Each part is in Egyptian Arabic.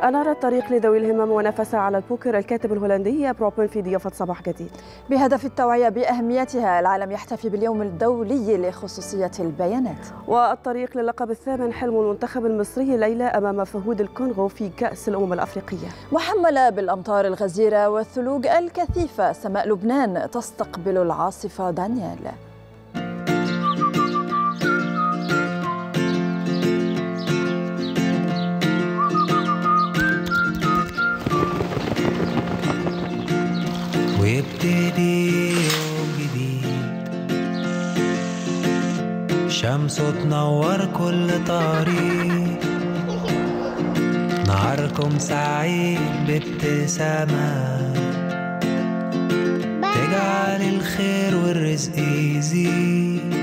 أنار الطريق لذوي الهمم ونفس على البوكر الكاتب الهولندي بروبن في ضيافة صباح جديد بهدف التوعية بأهميتها العالم يحتفي باليوم الدولي لخصوصية البيانات والطريق للقب الثامن حلم المنتخب المصري ليلى أمام فهود الكونغو في كأس الأمم الأفريقية محملة بالأمطار الغزيرة والثلوج الكثيفة سماء لبنان تستقبل العاصفة دانيال ويبتدي يوم جديد شمس تنور كل طريق نهاركم سعيد بابتسامة تجعل الخير والرزق يزيد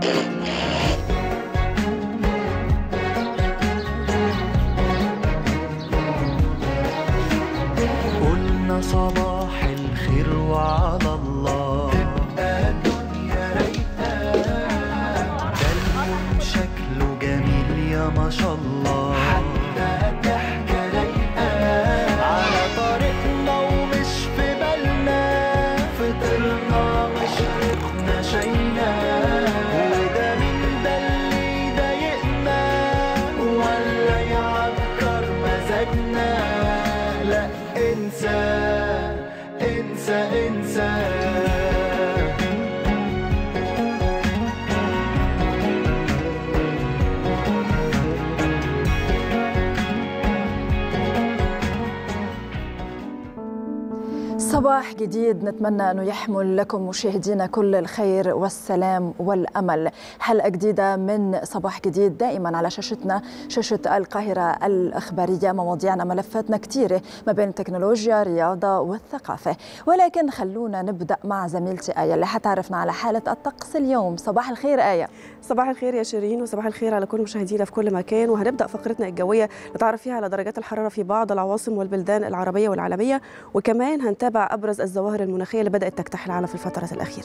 قلنا صباح الخير وعلى الله تبقى الدنيا رايقة ده اليوم شكله جميل يا ما شاء الله حتى ضحكة رايقة على طريقنا ومش في بالنا فطرنا وشربنا شاينا وده مين ده اللي يضايقنا ولا يعكر مزاجنا لا انسى انسى انسى صباح جديد نتمنى أنه يحمل لكم مشاهدينا كل الخير والسلام والأمل حلقة جديدة من صباح جديد دائما على شاشتنا شاشة القاهرة الأخبارية مواضيعنا ملفاتنا كثيرة ما بين التكنولوجيا الرياضة والثقافة ولكن خلونا نبدأ مع زميلتي آية اللي حتعرفنا على حالة الطقس اليوم صباح الخير آية صباح الخير يا شيرين وصباح الخير على كل مشاهدينا في كل مكان وهنبدأ فقرتنا الجوية نتعرف فيها على درجات الحرارة في بعض العواصم والبلدان العربية والعالمية وكمان هنتابع أبرز الظواهر المناخية اللي بدأت تجتاح العالم في الفترة الأخيرة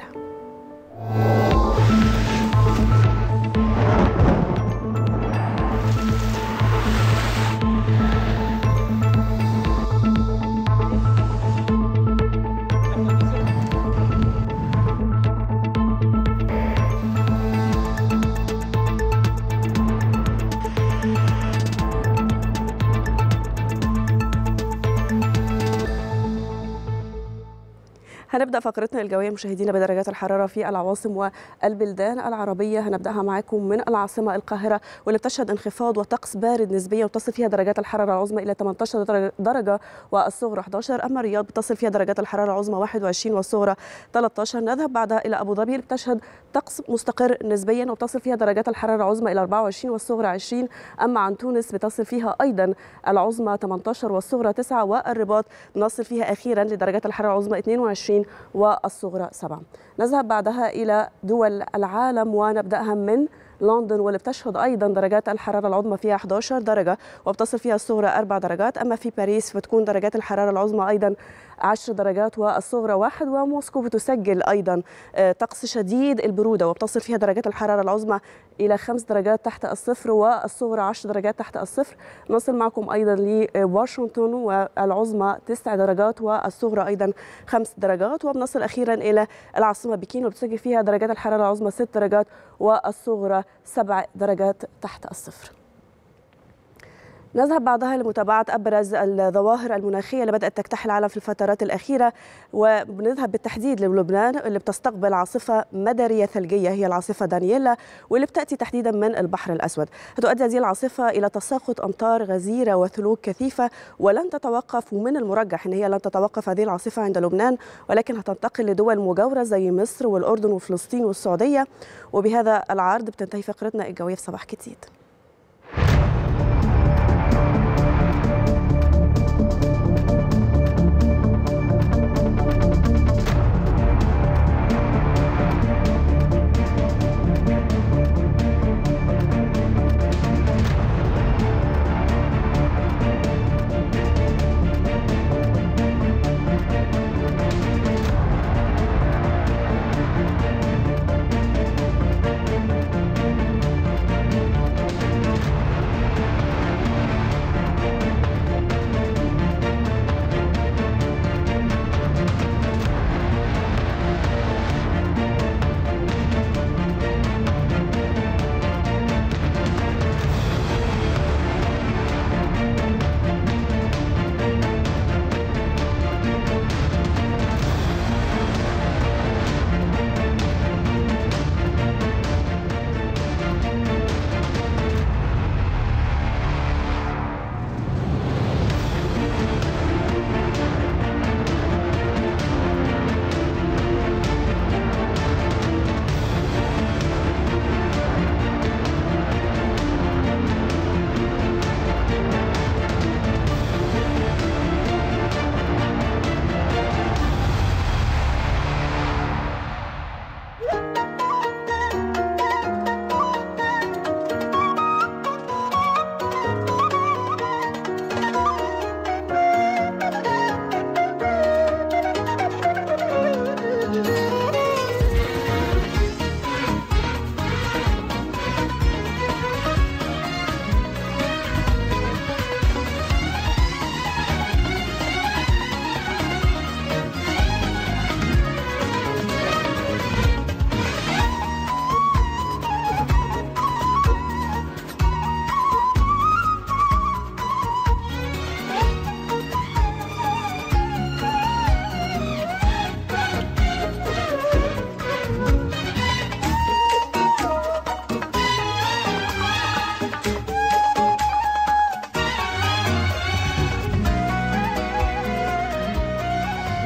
هنبدا فقرتنا الجويه مشاهدينا بدرجات الحراره في العواصم والبلدان العربيه هنبداها معاكم من العاصمه القاهره واللي بتشهد انخفاض وطقس بارد نسبيا وتصل فيها درجات الحراره العظمى الى 18 درجه والصغرى 11 اما الرياض بتصل فيها درجات الحراره العظمى 21 والصغرى 13 نذهب بعدها الى ابو ظبي اللي بتشهد طقس مستقر نسبيا وبتصل فيها درجات الحراره العظمى الى 24 والصغرى 20 اما عن تونس بتصل فيها ايضا العظمى 18 والصغرى 9 والرباط بنصل فيها اخيرا لدرجات الحراره العظمى 22 والصغرى 7 نذهب بعدها إلى دول العالم ونبدأها من لندن واللي بتشهد ايضا درجات الحراره العظمى فيها 11 درجه وبتصل فيها الصغرى 4 درجات اما في باريس بتكون درجات الحراره العظمى ايضا 10 درجات والصغرى واحد وموسكو بتسجل ايضا طقس شديد البروده وبتصل فيها درجات الحراره العظمى الى 5 درجات تحت الصفر والصغرى 10 درجات تحت الصفر نصل معكم ايضا لواشنطن والعظمى 9 درجات والصغرى ايضا 5 درجات وبنصل اخيرا الى العاصمه بكين وبتسجل فيها درجات الحراره العظمى 6 درجات والصغرى 7 درجات تحت الصفر نذهب بعدها لمتابعة أبرز الظواهر المناخية اللي بدأت تجتاح العالم في الفترات الأخيرة وبنذهب بالتحديد للبنان اللي بتستقبل عاصفة مدرية ثلجية هي العاصفة دانييلا واللي بتأتي تحديدا من البحر الأسود هتؤدي هذه العاصفة إلى تساقط أمطار غزيرة وثلوج كثيفة ولن تتوقف ومن المرجح أن هي لن تتوقف هذه العاصفة عند لبنان ولكن هتنتقل لدول مجاورة زي مصر والأردن وفلسطين والسعودية وبهذا العرض بتنتهي فقرتنا الجوية في صباح جديد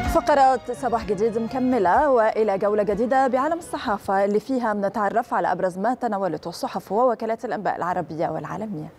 فقرات صباح جديد مكملة وإلى جولة جديدة بعالم الصحافة اللي فيها بنتعرف على أبرز ما تناولته الصحف ووكالات الأنباء العربية والعالمية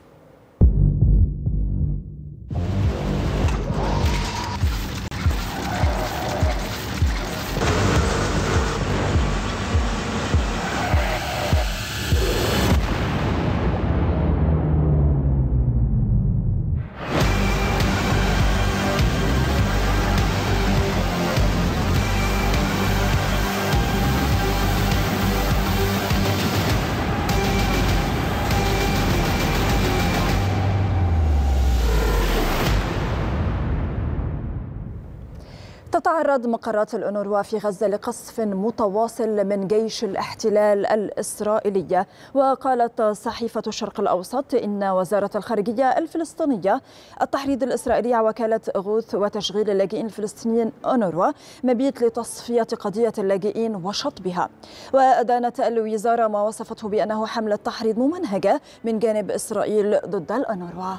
تتعرض مقرات الأونروا في غزة لقصف متواصل من جيش الاحتلال الإسرائيلي وقالت صحيفة الشرق الأوسط إن وزارة الخارجية الفلسطينية التحريض الإسرائيلي على وكالة غوث وتشغيل اللاجئين الفلسطينيين أونروا مبيت لتصفية قضية اللاجئين وشطبها وأدانت الوزارة ما وصفته بأنه حملة تحريض ممنهجة من جانب إسرائيل ضد الأونروا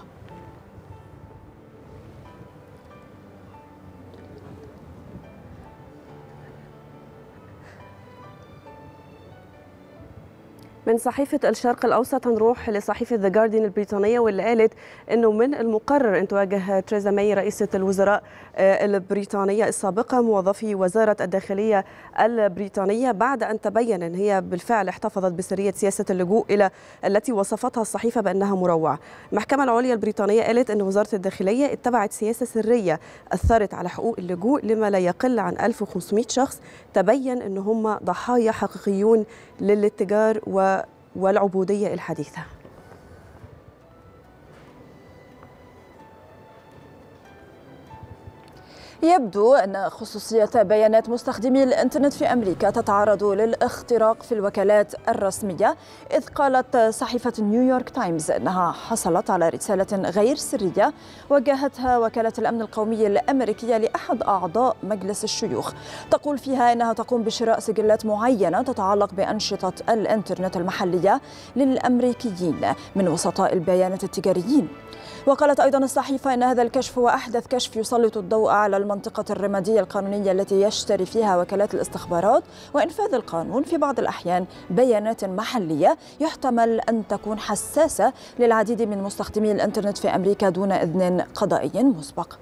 من صحيفة الشرق الأوسط هنروح لصحيفة ذا جارديان البريطانية واللي قالت أنه من المقرر أن تواجه تريزا ماي رئيسة الوزراء البريطانية السابقة موظفي وزارة الداخلية البريطانية بعد أن تبين أن هي بالفعل احتفظت بسرية سياسة اللجوء إلى التي وصفتها الصحيفة بأنها مروعة المحكمة العليا البريطانية قالت أن وزارة الداخلية اتبعت سياسة سرية أثرت على حقوق اللجوء لما لا يقل عن 1500 شخص تبين أن هم ضحايا حقيقيون للاتجار و والعبودية الحديثة يبدو أن خصوصية بيانات مستخدمي الإنترنت في أمريكا تتعرض للاختراق في الوكالات الرسمية إذ قالت صحيفة نيويورك تايمز أنها حصلت على رسالة غير سرية وجهتها وكالة الأمن القومي الأمريكية لأحد أعضاء مجلس الشيوخ تقول فيها أنها تقوم بشراء سجلات معينة تتعلق بأنشطة الإنترنت المحلية للأمريكيين من وسطاء البيانات التجاريين وقالت أيضا الصحيفة أن هذا الكشف هو أحدث كشف يسلط الضوء على المنطقة الرمادية القانونية التي يشتري فيها وكالات الاستخبارات وإنفاذ القانون في بعض الأحيان بيانات محلية يحتمل أن تكون حساسة للعديد من مستخدمي الإنترنت في أمريكا دون إذن قضائي مسبق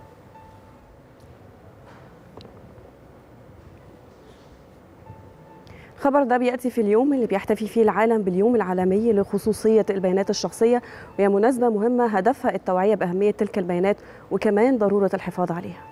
خبر ده بياتي في اليوم اللي بيحتفي فيه العالم باليوم العالمي لخصوصيه البيانات الشخصيه وهي مناسبه مهمه هدفها التوعيه باهميه تلك البيانات وكمان ضروره الحفاظ عليها.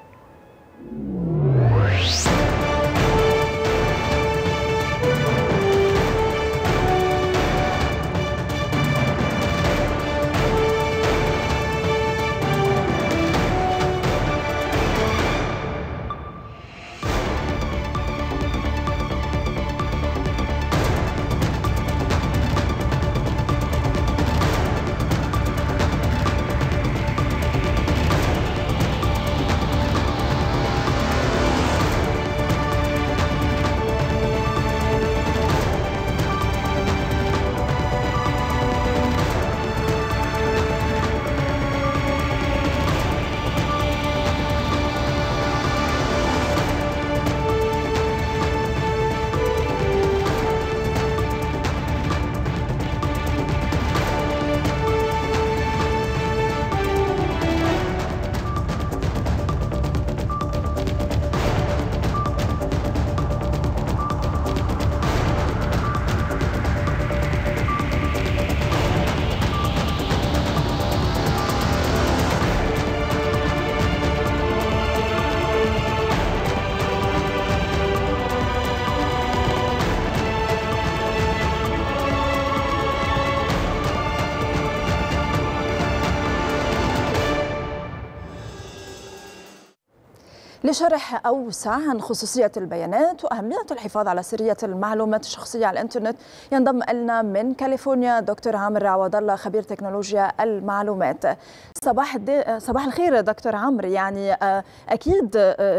لشرح أوسع عن خصوصية البيانات وأهمية الحفاظ على سرية المعلومات الشخصية على الإنترنت ينضم لنا من كاليفورنيا دكتور عامر عوض الله خبير تكنولوجيا المعلومات صباح الدي... صباح الخير دكتور عمرو يعني أكيد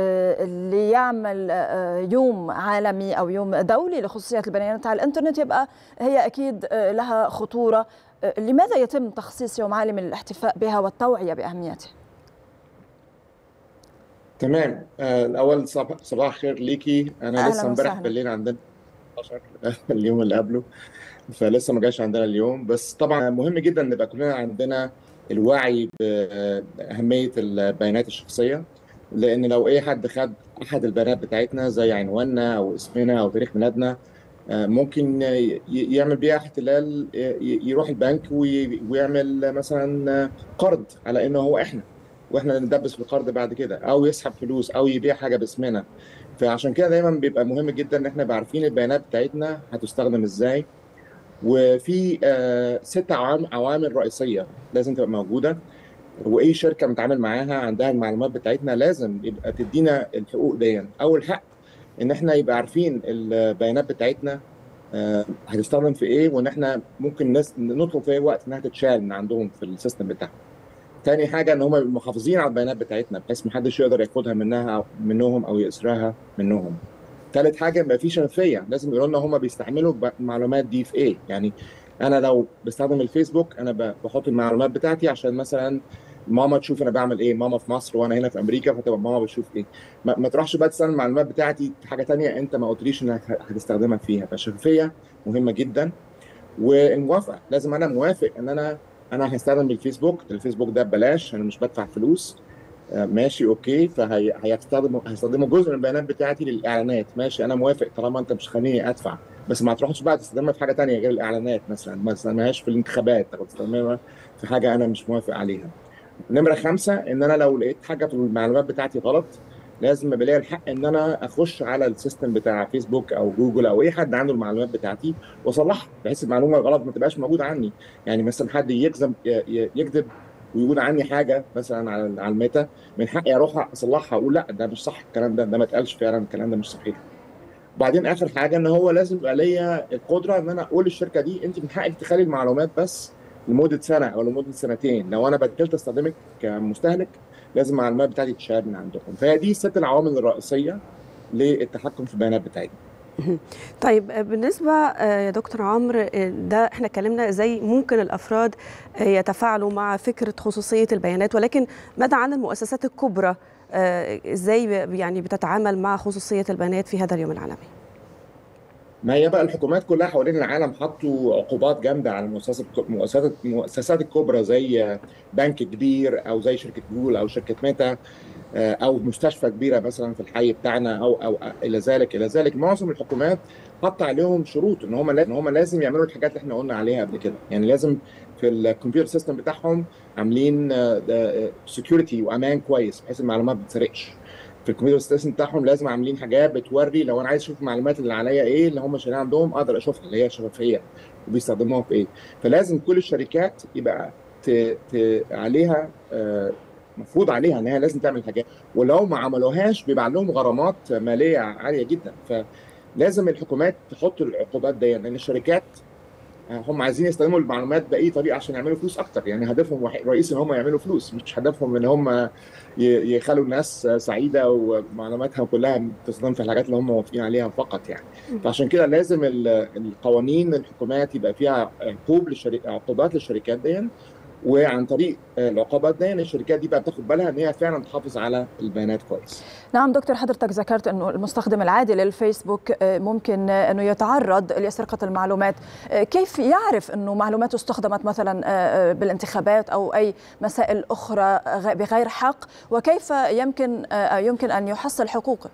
اللي يعمل يوم عالمي أو يوم دولي لخصوصية البيانات على الإنترنت يبقى هي أكيد لها خطورة لماذا يتم تخصيص يوم عالمي للاحتفاء بها والتوعية بأهميته؟ تمام آه، الاول صباح صباح الخير ليكي انا أهلاً لسه امبارح وسهلاً. بالليل عندنا 12 اليوم اللي قبله فلسه ما جاش عندنا اليوم بس طبعا مهم جدا نبقى كلنا عندنا الوعي باهميه البيانات الشخصيه لان لو اي حد خد احد البيانات بتاعتنا زي عنواننا او اسمنا او تاريخ ميلادنا آه، ممكن ي- يعمل بيها احتلال ي- يروح البنك وي- ويعمل مثلا قرض على انه هو احنا واحنا اللي ندبس في القرض بعد كده او يسحب فلوس او يبيع حاجه باسمنا فعشان كده دايما بيبقى مهم جدا ان احنا نبقى عارفين البيانات بتاعتنا هتستخدم ازاي وفي آه، ست عوام- عوامل رئيسيه لازم تبقى موجوده واي شركه بنتعامل معاها عندها المعلومات بتاعتنا لازم يبقى تدينا الحقوق دي اول حق ان احنا يبقى عارفين البيانات بتاعتنا آه، هتستخدم في ايه وان احنا ممكن نس- نطلب في اي وقت انها تتشال من عندهم في السيستم بتاعهم تاني حاجه ان هم يبقوا محافظين على البيانات بتاعتنا بحيث محدش يقدر ياخدها منها أو منهم او يسرقها منهم تالت حاجه يبقى في شفافيه لازم يقولوا لنا هم بيستعملوا الب- المعلومات دي في ايه يعني انا لو بستخدم الفيسبوك انا ب- بحط المعلومات بتاعتي عشان مثلا ماما تشوف انا بعمل ايه ماما في مصر وانا هنا في امريكا فتبقى ماما بتشوف ايه ما, ما تروحش بقى تستخدم المعلومات بتاعتي في حاجه تانية انت ما قلتليش انك ه- هتستخدمها فيها فالشفافيه مهمه جدا والموافقه لازم انا موافق ان انا انا هستخدم الفيسبوك الفيسبوك ده ببلاش انا مش بدفع فلوس آه، ماشي اوكي فهيستخدموا هيستخدموا جزء من البيانات بتاعتي للاعلانات ماشي انا موافق طالما انت مش خليني ادفع بس ما تروحش بقى تستخدمها في حاجه تانية غير الاعلانات مثلا ما تستخدمهاش في الانتخابات او تستخدمها في حاجه انا مش موافق عليها نمره خمسه ان انا لو لقيت حاجه في المعلومات بتاعتي غلط لازم يبقى ليا الحق ان انا اخش على السيستم بتاع فيسبوك او جوجل او اي حد عنده المعلومات بتاعتي واصلحها بحيث المعلومه الغلط ما تبقاش موجوده عني يعني مثلا حد يكذب ي- يكذب ويقول عني حاجه مثلا على على الميتا من حقي اروح اصلحها واقول لا ده مش صح الكلام ده ده ما اتقالش فعلا الكلام ده مش صحيح وبعدين اخر حاجه ان هو لازم يبقى ليا القدره ان انا اقول للشركه دي انت من حقك تخلي المعلومات بس لمده سنه او لمده سنتين لو انا بدلت استخدمك كمستهلك لازم المعلومات بتاعتي تتشال من عندكم فهي دي الست العوامل الرئيسيه للتحكم في البيانات بتاعتنا طيب بالنسبة آه، يا دكتور عمرو آه، ده احنا اتكلمنا ازاي ممكن الافراد آه، يتفاعلوا مع فكرة خصوصية البيانات ولكن ماذا عن المؤسسات الكبرى آه، ازاي ب- يعني بتتعامل مع خصوصية البيانات في هذا اليوم العالمي؟ ما هي بقى الحكومات كلها حوالين العالم حطوا عقوبات جامده على المؤسسات المؤسسات المؤسسات الكبرى زي بنك كبير او زي شركه جوجل او شركه ميتا آه، او مستشفى كبيره مثلا في الحي بتاعنا او او الى ذلك الى ذلك معظم الحكومات حط عليهم شروط ان هم ان هم لازم يعملوا الحاجات اللي احنا قلنا عليها قبل كده يعني لازم في الكمبيوتر سيستم بتاعهم عاملين سكيورتي وامان كويس بحيث المعلومات ما تتسرقش في الكمبيوتر سيستم بتاعهم لازم عاملين حاجات بتوري لو انا عايز اشوف المعلومات اللي عليا ايه اللي هم شايلين عندهم اقدر اشوفها اللي هي شفافيه وبيستخدموها في ايه فلازم كل الشركات يبقى ت... ت... عليها آه، مفروض عليها ان هي لازم تعمل حاجات ولو ما عملوهاش بيبقى لهم غرامات ماليه عاليه جدا فلازم الحكومات تحط العقوبات دي لان الشركات هم عايزين يستخدموا المعلومات باي طريقه عشان يعملوا فلوس اكتر يعني هدفهم وحي- رئيسي ان هم يعملوا فلوس مش هدفهم ان هم ي- يخلوا الناس سعيده ومعلوماتها كلها تستخدم في الحاجات اللي هم موافقين عليها فقط يعني فعشان كده لازم ال- القوانين الحكومات يبقى فيها عقوب للشركات عقوبات للشركات دي وعن طريق العقوبات دي الشركات دي بقى بتاخد بالها ان هي فعلا تحافظ على البيانات كويس نعم دكتور حضرتك ذكرت انه المستخدم العادي للفيسبوك آه، ممكن آه، انه يتعرض لسرقه المعلومات آه، كيف يعرف انه معلوماته استخدمت مثلا آه، آه، بالانتخابات او اي مسائل اخرى غ- بغير حق وكيف يمكن آه، يمكن ان يحصل حقوقه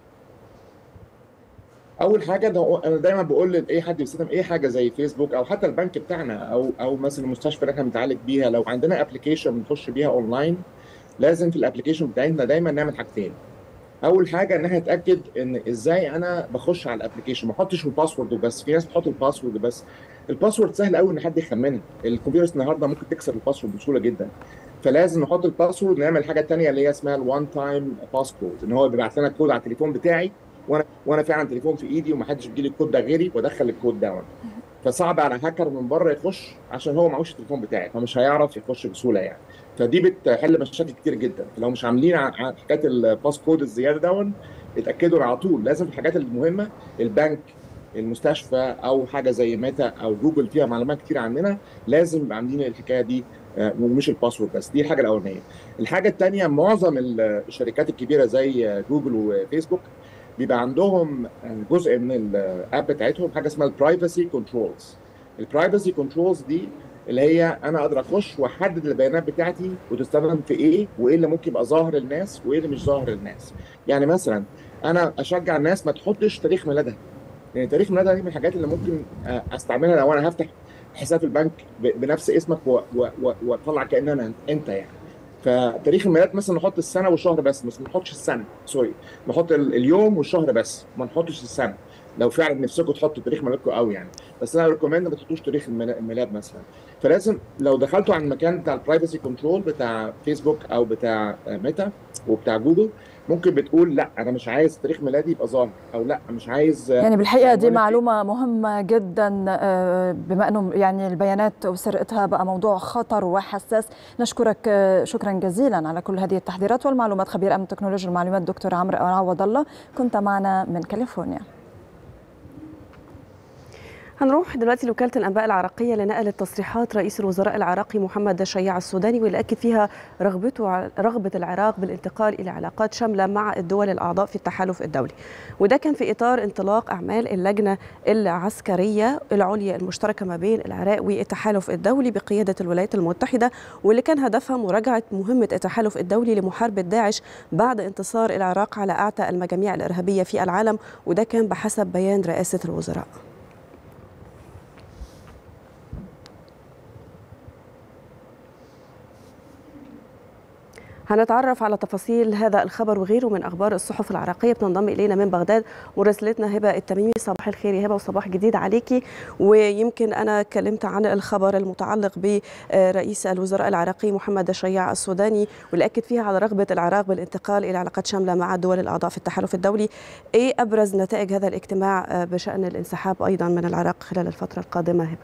اول حاجه ده انا دايما بقول لاي حد بيستخدم اي حاجه زي فيسبوك او حتى البنك بتاعنا او او مثلا المستشفى اللي احنا بنتعالج بيها لو عندنا ابلكيشن بنخش بيها اونلاين لازم في الابلكيشن بتاعتنا دايما نعمل حاجتين اول حاجه ان احنا نتاكد ان ازاي انا بخش على الابلكيشن ما احطش الباسورد وبس في ناس بتحط الباسورد بس الباسورد سهل قوي ان حد يخمنها الكمبيوترز النهارده ممكن تكسر الباسورد بسهوله جدا فلازم نحط الباسورد ونعمل حاجه تانية اللي هي اسمها الوان تايم باسكود ان هو بيبعت لنا كود على التليفون بتاعي وانا وانا فعلا تليفون في ايدي ومحدش بيجي لي الكود ده غيري وادخل الكود ده فصعب على هاكر من بره يخش عشان هو معهوش التليفون بتاعي فمش هيعرف يخش بسهوله يعني فدي بتحل مشاكل كتير جدا لو مش عاملين ع- ع- حكايه الباس كود الزياده دون اتاكدوا على طول لازم الحاجات المهمه البنك المستشفى او حاجه زي ميتا او جوجل فيها معلومات كتير عننا لازم يبقى عاملين الحكايه دي ومش الباسورد بس دي الحاجه الاولانيه الحاجه الثانيه معظم الشركات الكبيره زي جوجل وفيسبوك بيبقى عندهم جزء من الاب بتاعتهم حاجه اسمها البرايفسي كنترولز البرايفسي كنترولز دي اللي هي انا اقدر اخش واحدد البيانات بتاعتي وتستخدم في ايه وايه اللي ممكن يبقى ظاهر للناس وايه اللي مش ظاهر للناس يعني مثلا انا اشجع الناس ما تحطش تاريخ ميلادها يعني تاريخ ميلادها دي من الحاجات اللي ممكن استعملها لو انا هفتح حساب البنك بنفس اسمك واطلع كان انا انت يعني فتاريخ الميلاد مثلا نحط السنه والشهر بس بس ما نحطش السنه سوري نحط اليوم والشهر بس ما نحطش السنه لو فعلا نفسكم تحطوا تاريخ ميلادكم قوي يعني بس انا ريكومند ما تحطوش تاريخ الميلاد مثلا فلازم لو دخلتوا على المكان بتاع البرايفسي كنترول بتاع فيسبوك او بتاع ميتا وبتاع جوجل ممكن بتقول لا انا مش عايز تاريخ ميلادي يبقى ظاهر او لا مش عايز يعني بالحقيقه دي معلومه مهمه جدا بما انه يعني البيانات وسرقتها بقى موضوع خطر وحساس نشكرك شكرا جزيلا على كل هذه التحذيرات والمعلومات خبير امن تكنولوجيا المعلومات دكتور عمرو عوض الله كنت معنا من كاليفورنيا هنروح دلوقتي لوكاله الانباء العراقيه لنقلت تصريحات رئيس الوزراء العراقي محمد شياع السوداني واللي اكد فيها رغبته رغبه العراق بالانتقال الى علاقات شامله مع الدول الاعضاء في التحالف الدولي وده كان في اطار انطلاق اعمال اللجنه العسكريه العليا المشتركه ما بين العراق والتحالف الدولي بقياده الولايات المتحده واللي كان هدفها مراجعه مهمه التحالف الدولي لمحاربه داعش بعد انتصار العراق على اعتى المجاميع الارهابيه في العالم وده كان بحسب بيان رئاسه الوزراء هنتعرف على تفاصيل هذا الخبر وغيره من اخبار الصحف العراقيه بتنضم الينا من بغداد مراسلتنا هبه التميمي صباح الخير يا هبه وصباح جديد عليكي ويمكن انا اتكلمت عن الخبر المتعلق برئيس الوزراء العراقي محمد شياع السوداني واللي اكد فيها على رغبه العراق بالانتقال الى علاقات شامله مع الدول الاعضاء في التحالف الدولي ايه ابرز نتائج هذا الاجتماع بشان الانسحاب ايضا من العراق خلال الفتره القادمه هبه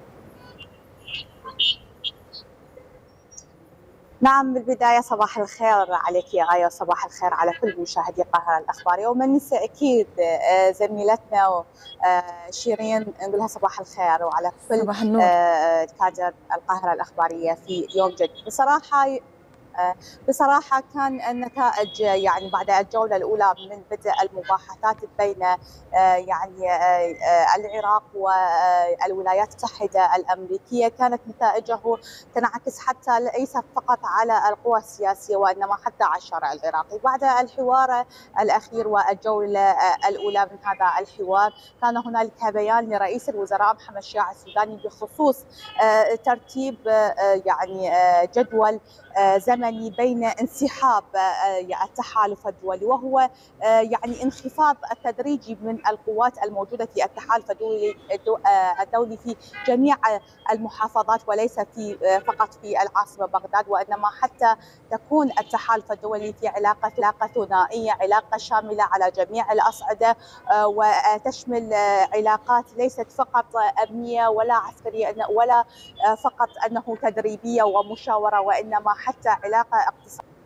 نعم بالبداية صباح الخير عليك يا غاية وصباح الخير على كل مشاهدي القاهرة الأخبارية ومن ننسى أكيد زميلتنا شيرين نقولها صباح الخير وعلى كل صباح النور. كادر القاهرة الأخبارية في يوم جد بصراحة بصراحة كان النتائج يعني بعد الجولة الأولى من بدء المباحثات بين يعني العراق والولايات المتحدة الأمريكية كانت نتائجه تنعكس حتى ليس فقط على القوى السياسية وإنما حتى على الشارع العراقي بعد الحوار الأخير والجولة الأولى من هذا الحوار كان هنالك بيان لرئيس الوزراء محمد شياع السوداني بخصوص ترتيب يعني جدول زمني بين انسحاب التحالف الدولي وهو يعني انخفاض التدريجي من القوات الموجوده في التحالف الدولي الدولي في جميع المحافظات وليس في فقط في العاصمه بغداد وانما حتى تكون التحالف الدولي في علاقه علاقه ثنائيه علاقه شامله على جميع الاصعده وتشمل علاقات ليست فقط امنيه ولا عسكريه ولا فقط انه تدريبيه ومشاوره وانما حتى علاقه اقتصاديه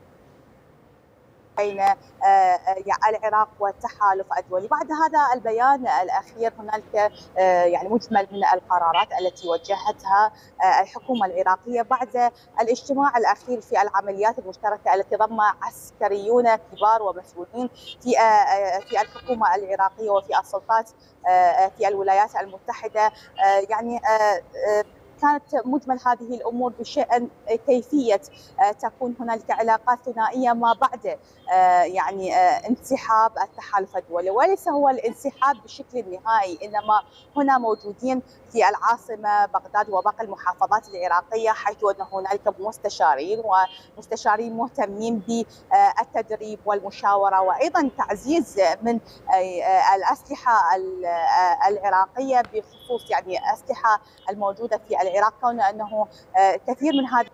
بين العراق والتحالف الدولي بعد هذا البيان الأخير هنالك يعني مجمل من القرارات التي وجهتها الحكومة العراقية بعد الاجتماع الأخير في العمليات المشتركة التي ضم عسكريون كبار ومسؤولين في في الحكومة العراقية وفي السلطات في الولايات المتحدة يعني كانت مجمل هذه الامور بشان كيفيه تكون هنالك علاقات ثنائيه ما بعد يعني انسحاب التحالف الدولي وليس هو الانسحاب بالشكل النهائي انما هنا موجودين في العاصمه بغداد وباقي المحافظات العراقيه حيث ان هنالك مستشارين ومستشارين مهتمين بالتدريب والمشاوره وايضا تعزيز من الاسلحه العراقيه بخصوص يعني الاسلحه الموجوده في العراق كون انه كثير من هذه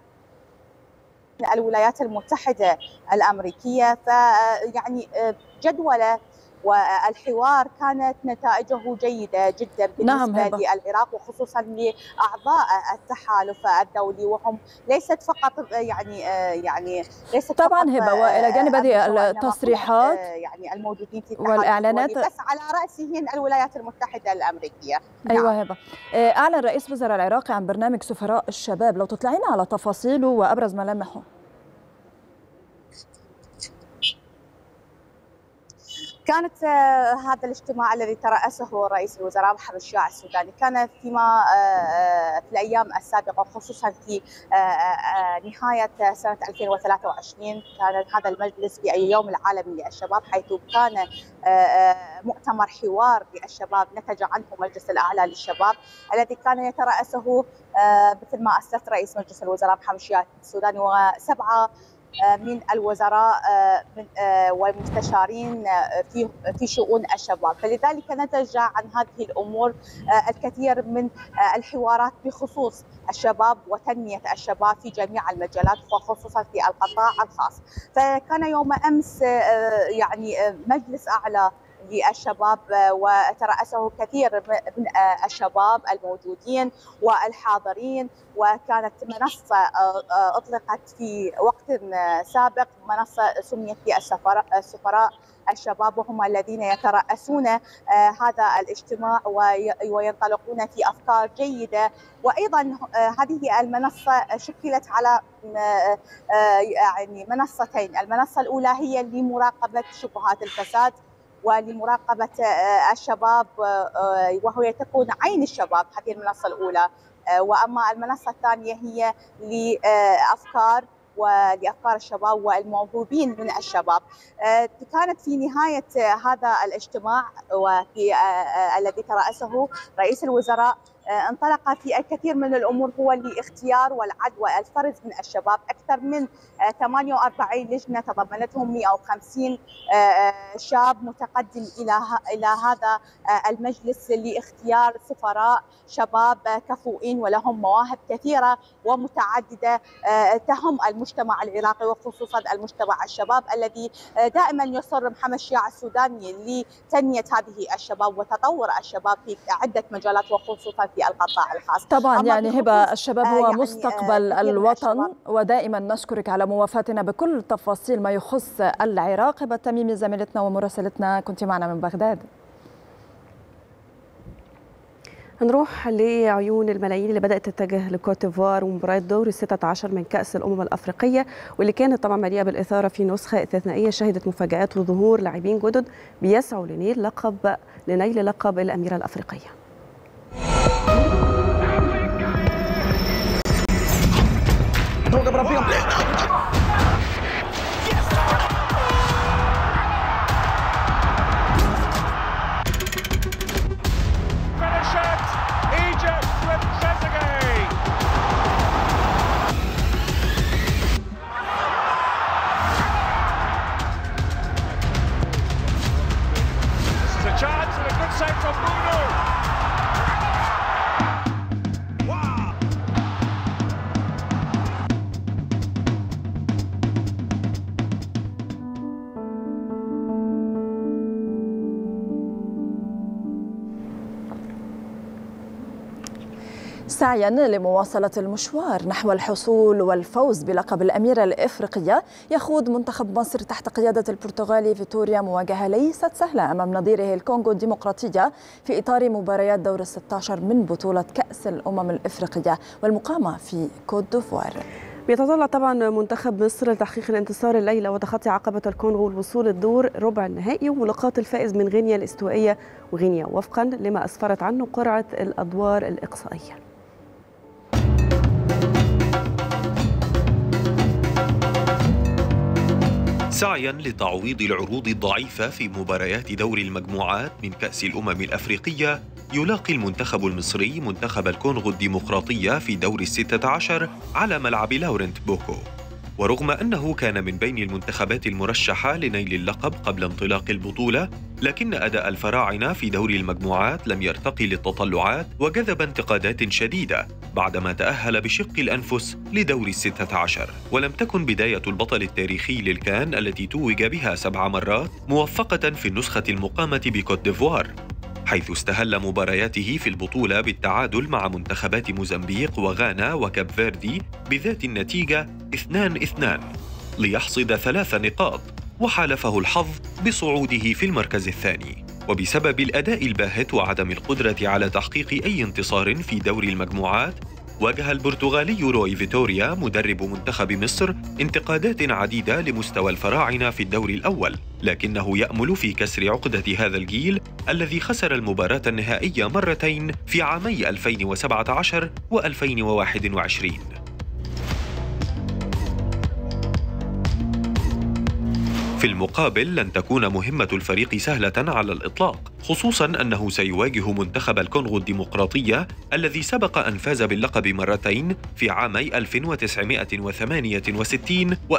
الولايات المتحده الامريكيه فيعني جدوله والحوار كانت نتائجه جيدة جدا بالنسبة نعم هبة. للعراق وخصوصا لأعضاء التحالف الدولي وهم ليست فقط يعني يعني ليست طبعا فقط هبة والى جانب هذه وإنما التصريحات يعني الموجودين في التحالف والإعلانات الدولي، بس على رأسهن الولايات المتحدة الأمريكية ايوه هبه آه، اعلن رئيس وزراء العراقي عن برنامج سفراء الشباب لو تطلعينا على تفاصيله وابرز ملامحه كانت آه، هذا الاجتماع الذي ترأسه رئيس الوزراء محمد الشياع السوداني كان فيما آه، آه، في الأيام السابقة خصوصا في آه، آه، نهاية سنة 2023 كان هذا المجلس في اليوم العالمي للشباب حيث كان آه، آه، مؤتمر حوار للشباب نتج عنه مجلس الأعلى للشباب الذي كان يترأسه آه، مثل ما أسست رئيس مجلس الوزراء محمد الشياع السوداني وسبعة آه، من الوزراء آه، من آه، والمستشارين آه، في في شؤون الشباب فلذلك نتج عن هذه الامور آه، الكثير من آه، الحوارات بخصوص الشباب وتنميه الشباب في جميع المجالات وخصوصا في القطاع الخاص فكان يوم امس آه، يعني آه، مجلس اعلى للشباب آه، وترأسه كثير من آه، الشباب الموجودين والحاضرين وكانت منصة آه، آه، أطلقت في وقت آه، سابق منصة سميت بالسفراء السفراء الشباب وهم الذين يترأسون آه، هذا الاجتماع وي- وينطلقون في أفكار جيدة وأيضا آه، هذه المنصة شكلت على آه، آه، يعني منصتين المنصة الأولى هي لمراقبة شبهات الفساد ولمراقبة آه، الشباب آه، آه، وهي تكون عين الشباب هذه المنصة الأولى آه، وأما المنصة الثانية هي لأفكار ولأفكار الشباب والموهوبين من الشباب آه، كانت في نهاية آه، هذا الاجتماع وفي آه، آه، الذي ترأسه رئيس الوزراء آه، انطلق في الكثير من الأمور هو لاختيار والعد والفرز من الشباب أكثر من آه، 48 لجنة تضمنتهم 150 آه، آه، شاب متقدم إلى ه- إلى هذا آه، المجلس لاختيار سفراء شباب آه، كفؤين ولهم مواهب كثيرة ومتعددة آه، تهم المجتمع العراقي وخصوصا المجتمع الشباب الذي آه، دائما يصر محمد الشياع السوداني لتنمية هذه الشباب وتطور الشباب في عدة مجالات وخصوصا في القطاع الخاص طبعا أما يعني هبه بخصوص، الشباب آه، هو يعني، آه، مستقبل كثير من الوطن الشباب. ودائما نشكرك على موافاتنا بكل تفاصيل ما يخص العراق هبه التميمي زميلتنا ومراسلتنا كنت معنا من بغداد هنروح لعيون الملايين اللي بدأت تتجه لكوتيفوار ومباراة دور الستة عشر من كأس الأمم الأفريقية واللي كانت طبعا مليئة بالإثارة في نسخة استثنائية شهدت مفاجآت وظهور لاعبين جدد بيسعوا لنيل لقب لنيل لقب الأميرة الأفريقية finish it. Egypt with Trezeguet. This is a chance and a good save from Bruno. Wow. سعيا لمواصلة المشوار نحو الحصول والفوز بلقب الأميرة الإفريقية يخوض منتخب مصر تحت قيادة البرتغالي فيتوريا مواجهة ليست سهلة أمام نظيره الكونغو الديمقراطية في إطار مباريات دور الستاشر من بطولة كأس الأمم الإفريقية والمقامة في كوت ديفوار بيتطلع طبعا منتخب مصر لتحقيق الانتصار الليلة وتخطي عقبة الكونغو والوصول الدور ربع النهائي وملاقاة الفائز من غينيا الاستوائية وغينيا وفقا لما أسفرت عنه قرعة الأدوار الإقصائية سعيا لتعويض العروض الضعيفة في مباريات دور المجموعات من كأس الأمم الأفريقية يلاقي المنتخب المصري منتخب الكونغو الديمقراطية في دور الستة عشر على ملعب لاورنت بوكو ورغم أنه كان من بين المنتخبات المرشحة لنيل اللقب قبل انطلاق البطولة لكن أداء الفراعنة في دور المجموعات لم يرتقي للتطلعات وجذب انتقادات شديدة بعدما تأهل بشق الأنفس لدور الستة عشر ولم تكن بداية البطل التاريخي للكان التي توج بها سبع مرات موفقة في النسخة المقامة بكوت ديفوار حيث استهل مبارياته في البطولة بالتعادل مع منتخبات موزمبيق وغانا وكاب فيردي بذات النتيجة 2-2 ليحصد ثلاث نقاط وحالفه الحظ بصعوده في المركز الثاني وبسبب الأداء الباهت وعدم القدرة على تحقيق أي انتصار في دور المجموعات واجه البرتغالي روي فيتوريا مدرب منتخب مصر انتقادات عديدة لمستوى الفراعنة في الدور الأول لكنه يأمل في كسر عقدة هذا الجيل الذي خسر المباراة النهائية مرتين في عامي 2017 و2021 في المقابل لن تكون مهمة الفريق سهلة على الإطلاق، خصوصاً أنه سيواجه منتخب الكونغو الديمقراطية الذي سبق أن فاز باللقب مرتين في عامي 1968 و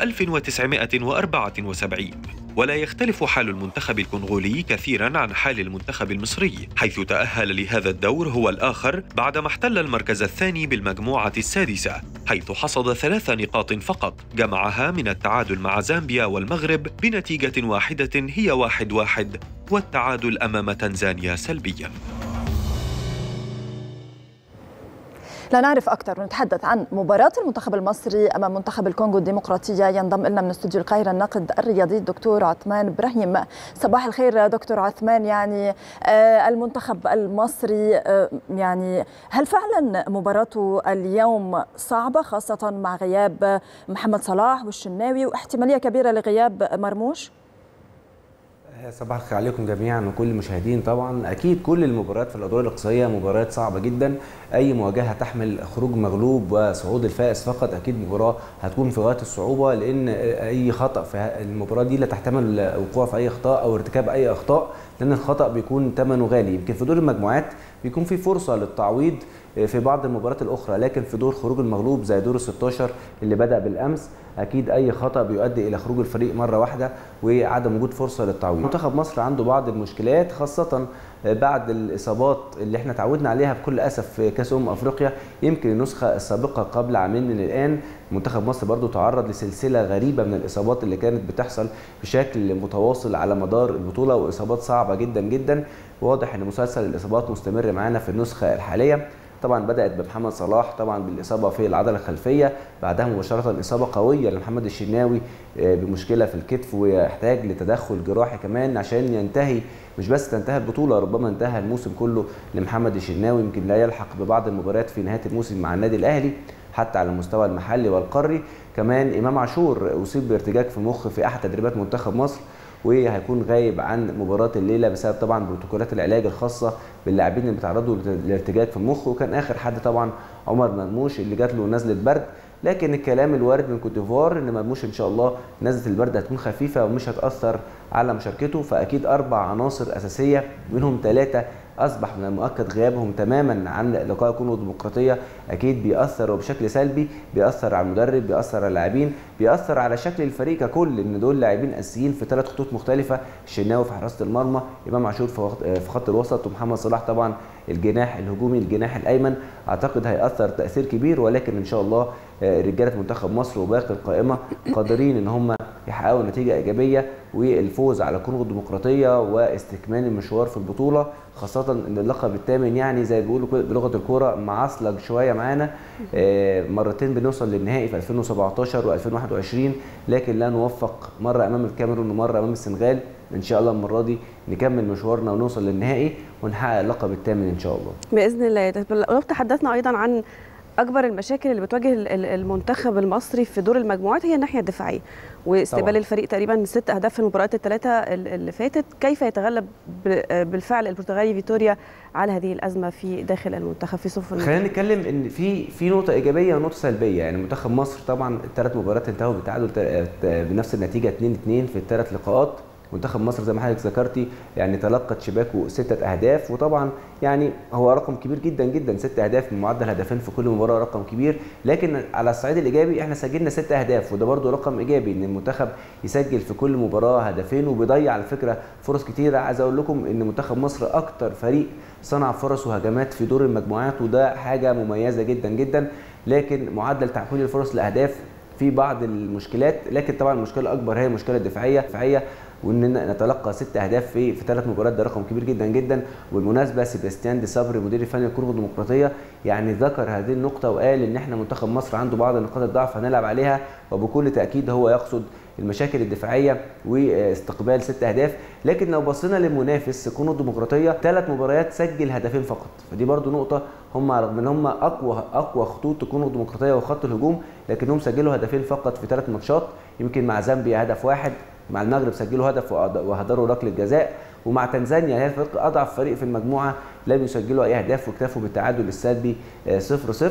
1974 ولا يختلف حال المنتخب الكونغولي كثيرا عن حال المنتخب المصري حيث تأهل لهذا الدور هو الآخر بعدما احتل المركز الثاني بالمجموعة السادسة حيث حصد ثلاث نقاط فقط جمعها من التعادل مع زامبيا والمغرب بنتيجة واحدة هي واحد واحد والتعادل أمام تنزانيا سلبياً لا نعرف أكثر ونتحدث عن مباراة المنتخب المصري أمام منتخب الكونغو الديمقراطية ينضم لنا من استوديو القاهرة الناقد الرياضي الدكتور عثمان إبراهيم صباح الخير دكتور عثمان يعني المنتخب المصري يعني هل فعلا مباراته اليوم صعبة خاصة مع غياب محمد صلاح والشناوي واحتمالية كبيرة لغياب مرموش؟ صباح الخير عليكم جميعا وكل المشاهدين طبعا اكيد كل المباريات في الادوار الاقصائيه مباريات صعبه جدا اي مواجهه تحمل خروج مغلوب وصعود الفائز فقط اكيد مباراه هتكون في غايه الصعوبه لان اي خطا في المباراه دي لا تحتمل الوقوع في اي اخطاء او ارتكاب اي اخطاء لان الخطا بيكون ثمنه غالي يمكن في دور المجموعات بيكون في فرصه للتعويض في بعض المباريات الاخرى لكن في دور خروج المغلوب زي دور ال 16 اللي بدا بالامس اكيد اي خطا بيؤدي الى خروج الفريق مره واحده وعدم وجود فرصه للتعويض منتخب مصر عنده بعض المشكلات خاصه بعد الاصابات اللي احنا تعودنا عليها بكل اسف في كاس امم افريقيا يمكن النسخه السابقه قبل عامين من الان منتخب مصر برضو تعرض لسلسله غريبه من الاصابات اللي كانت بتحصل بشكل متواصل على مدار البطوله واصابات صعبه جدا جدا واضح ان مسلسل الاصابات مستمر معانا في النسخه الحاليه طبعا بدات بمحمد صلاح طبعا بالاصابه في العضله الخلفيه بعدها مباشره اصابه قويه لمحمد الشناوي بمشكله في الكتف ويحتاج لتدخل جراحي كمان عشان ينتهي مش بس تنتهي البطوله ربما انتهى الموسم كله لمحمد الشناوي يمكن لا يلحق ببعض المباريات في نهايه الموسم مع النادي الاهلي حتى على المستوى المحلي والقاري كمان امام عاشور اصيب بارتجاج في المخ في احد تدريبات منتخب مصر وهيكون غايب عن مباراه الليله بسبب طبعا بروتوكولات العلاج الخاصه باللاعبين اللي بيتعرضوا لارتجاج في المخ وكان اخر حد طبعا عمر مرموش اللي جات له نزله برد لكن الكلام الوارد من كوت ديفوار ان مرموش ان شاء الله نزله البرد هتكون خفيفه ومش هتاثر على مشاركته فاكيد اربع عناصر اساسيه منهم ثلاثه اصبح من المؤكد غيابهم تماما عن لقاء الكونغو الديمقراطيه اكيد بيأثر وبشكل سلبي بيأثر على المدرب بيأثر على اللاعبين بيأثر على شكل الفريق ككل ان دول لاعبين اساسيين في ثلاث خطوط مختلفه الشناوي في حراسه المرمى امام عاشور في خط الوسط ومحمد صلاح طبعا الجناح الهجومي الجناح الايمن اعتقد هيأثر تأثير كبير ولكن ان شاء الله رجاله منتخب مصر وباقي القائمه قادرين ان هم يحققوا نتيجه ايجابيه والفوز على الكونغو الديمقراطيه واستكمال المشوار في البطوله خاصه ان اللقب الثامن يعني زي ما بيقولوا بلغه الكوره معصلج شويه معانا مرتين بنوصل للنهائي في 2017 و2021 لكن لا نوفق مره امام الكاميرون ومره امام السنغال ان شاء الله المره دي نكمل مشوارنا ونوصل للنهائي ونحقق اللقب الثامن ان شاء الله باذن الله لو تحدثنا ايضا عن اكبر المشاكل اللي بتواجه المنتخب المصري في دور المجموعات هي الناحيه الدفاعيه واستقبال طبعا. الفريق تقريبا ست اهداف في المباريات الثلاثه اللي فاتت كيف يتغلب بالفعل البرتغالي فيتوريا على هذه الازمه في داخل المنتخب في صفوف خلينا نتكلم ان في في نقطه ايجابيه ونقطه سلبيه يعني منتخب مصر طبعا الثلاث مباريات انتهوا بتعادل بنفس النتيجه 2 2 في الثلاث لقاءات منتخب مصر زي ما حضرتك ذكرتي يعني تلقت شباكه ستة أهداف وطبعا يعني هو رقم كبير جدا جدا ست أهداف من معدل هدفين في كل مباراة رقم كبير لكن على الصعيد الإيجابي احنا سجلنا ست أهداف وده برده رقم إيجابي إن المنتخب يسجل في كل مباراة هدفين وبيضيع على فكرة فرص كتيرة عايز أقول لكم إن منتخب مصر أكتر فريق صنع فرص وهجمات في دور المجموعات وده حاجة مميزة جدا جدا لكن معدل تحويل الفرص لأهداف في بعض المشكلات لكن طبعا المشكله الاكبر هي المشكله الدفاعيه الدفاعيه وان نتلقى ست اهداف في في ثلاث مباريات ده رقم كبير جدا جدا وبالمناسبه سيباستيان دي صبري مدير الفني للكره الديمقراطيه يعني ذكر هذه النقطه وقال ان احنا منتخب مصر عنده بعض نقاط الضعف هنلعب عليها وبكل تاكيد هو يقصد المشاكل الدفاعيه واستقبال ست اهداف لكن لو بصينا للمنافس الكونغو الديمقراطيه ثلاث مباريات سجل هدفين فقط فدي برضو نقطه هم رغم ان هم اقوى اقوى خطوط الكونغو الديمقراطيه وخط الهجوم لكنهم سجلوا هدفين فقط في ثلاث ماتشات يمكن مع زامبيا هدف واحد مع المغرب سجلوا هدف وهدروا ركله جزاء ومع تنزانيا هي الفريق اضعف فريق في المجموعه لم يسجلوا اي اهداف واكتفوا بالتعادل السلبي 0 0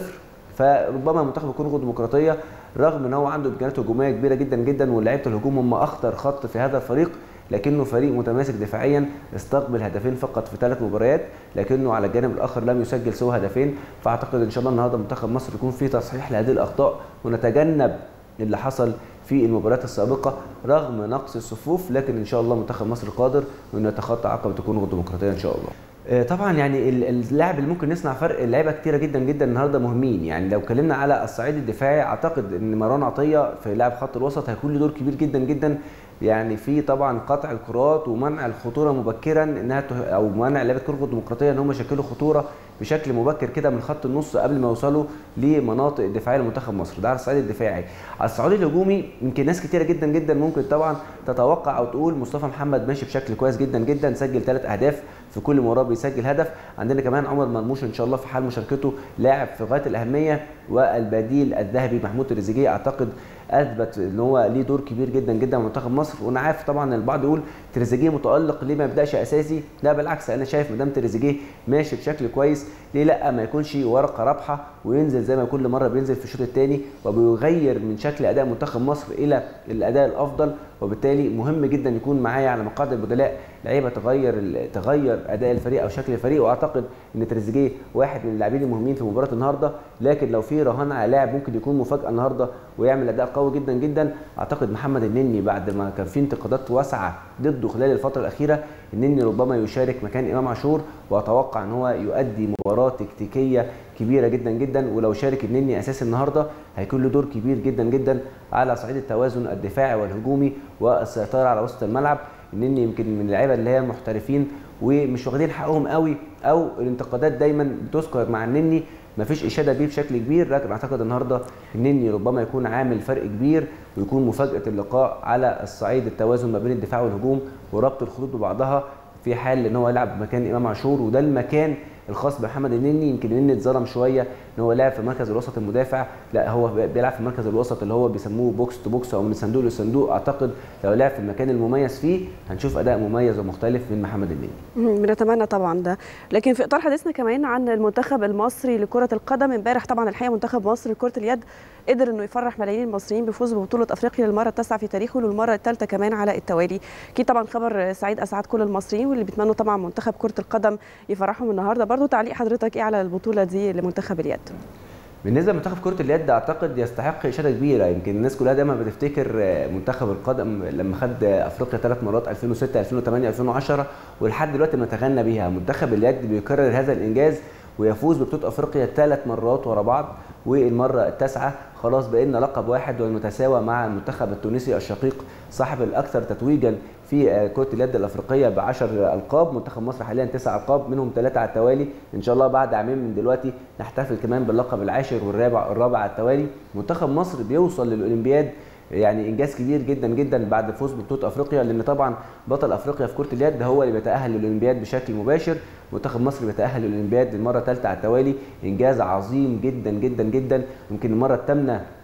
فربما منتخب الكونغو الديمقراطيه رغم ان هو عنده امكانيات هجوميه كبيره جدا جدا ولاعيبه الهجوم هم اخطر خط في هذا الفريق لكنه فريق متماسك دفاعيا استقبل هدفين فقط في ثلاث مباريات لكنه على الجانب الاخر لم يسجل سوى هدفين فاعتقد ان شاء الله النهارده منتخب مصر يكون فيه تصحيح لهذه الاخطاء ونتجنب اللي حصل في المباريات السابقه رغم نقص الصفوف لكن ان شاء الله منتخب مصر قادر انه يتخطى عقبه الكونغو الديمقراطيه ان شاء الله طبعا يعني اللاعب اللي ممكن يصنع فرق اللعيبه كتيره جدا جدا النهارده مهمين يعني لو اتكلمنا على الصعيد الدفاعي اعتقد ان مروان عطيه في لاعب خط الوسط هيكون له دور كبير جدا جدا يعني في طبعا قطع الكرات ومنع الخطوره مبكرا انها او منع لعيبه الكونغو الديمقراطيه ان هم يشكلوا خطوره بشكل مبكر كده من خط النص قبل ما يوصلوا لمناطق الدفاعيه لمنتخب مصر ده على الصعيد الدفاعي على الصعيد الهجومي يمكن ناس كتيره جدا جدا ممكن طبعا تتوقع او تقول مصطفى محمد ماشي بشكل كويس جدا جدا سجل ثلاث اهداف في كل مباراه بيسجل هدف عندنا كمان عمر مرموش ان شاء الله في حال مشاركته لاعب في غايه الاهميه والبديل الذهبي محمود تريزيجيه اعتقد اثبت ان هو ليه دور كبير جدا جدا في منتخب مصر وانا عارف طبعا البعض يقول تريزيجيه متالق ليه ما يبداش اساسي لا بالعكس انا شايف مدام تريزيجيه ماشي بشكل كويس ليه لا ما يكونش ورقه رابحه وينزل زي ما كل مره بينزل في الشوط الثاني وبيغير من شكل اداء منتخب مصر الى الاداء الافضل وبالتالي مهم جدا يكون معايا على مقاعد البدلاء لعيبه تغير تغير اداء الفريق او شكل الفريق واعتقد ان تريزيجيه واحد من اللاعبين المهمين في مباراه النهارده لكن لو في رهان على لاعب ممكن يكون مفاجاه النهارده ويعمل اداء قوي جدا جدا اعتقد محمد النني بعد ما كان في انتقادات واسعه ضده خلال الفتره الاخيره النني ربما يشارك مكان امام عاشور واتوقع ان هو يؤدي مباراه تكتيكيه كبيره جدا جدا ولو شارك النني اساسي النهارده هيكون له دور كبير جدا جدا على صعيد التوازن الدفاعي والهجومي والسيطره على وسط الملعب النني يمكن من اللعيبه اللي هي محترفين ومش واخدين حقهم قوي او الانتقادات دايما بتذكر مع النني مفيش اشاده بيه بشكل كبير لكن اعتقد النهارده النني ربما يكون عامل فرق كبير ويكون مفاجاه اللقاء على الصعيد التوازن ما بين الدفاع والهجوم وربط الخطوط ببعضها في حال ان هو يلعب مكان امام عاشور وده المكان الخاص بمحمد النني يمكن النني اتظلم شويه ان هو لعب في مركز الوسط المدافع لا هو بيلعب في مركز الوسط اللي هو بيسموه بوكس تو بوكس او من صندوق لصندوق اعتقد لو لعب في المكان المميز فيه هنشوف اداء مميز ومختلف من محمد النني بنتمنى طبعا ده لكن في اطار حديثنا كمان عن المنتخب المصري لكره القدم امبارح طبعا الحقيقه منتخب مصر لكره اليد قدر انه يفرح ملايين المصريين بفوز ببطوله افريقيا للمره التاسعه في تاريخه وللمره الثالثه كمان على التوالي اكيد طبعا خبر سعيد اسعد كل المصريين واللي بيتمنوا طبعا منتخب كره القدم يفرحهم النهارده برضو تعليق حضرتك ايه على البطوله دي لمنتخب اليد بالنسبه لمنتخب كره اليد اعتقد يستحق اشاده كبيره يمكن الناس كلها دايما بتفتكر منتخب القدم لما خد افريقيا ثلاث مرات 2006 2008 2010 ولحد دلوقتي بنتغنى بيها منتخب اليد بيكرر هذا الانجاز ويفوز ببطوله افريقيا ثلاث مرات ورا بعض والمره التاسعه خلاص بقينا لقب واحد والمتساوى مع المنتخب التونسي الشقيق صاحب الاكثر تتويجا في كره اليد الافريقيه ب 10 القاب منتخب مصر حاليا تسع القاب منهم ثلاثه على التوالي ان شاء الله بعد عامين من دلوقتي نحتفل كمان باللقب العاشر والرابع الرابع على التوالي منتخب مصر بيوصل للاولمبياد يعني انجاز كبير جدا جدا بعد الفوز ببطوله افريقيا لان طبعا بطل افريقيا في كره اليد هو اللي بيتاهل للاولمبياد بشكل مباشر منتخب مصر بيتاهل للاولمبياد للمره الثالثه على التوالي انجاز عظيم جدا جدا جدا يمكن المره الثامنه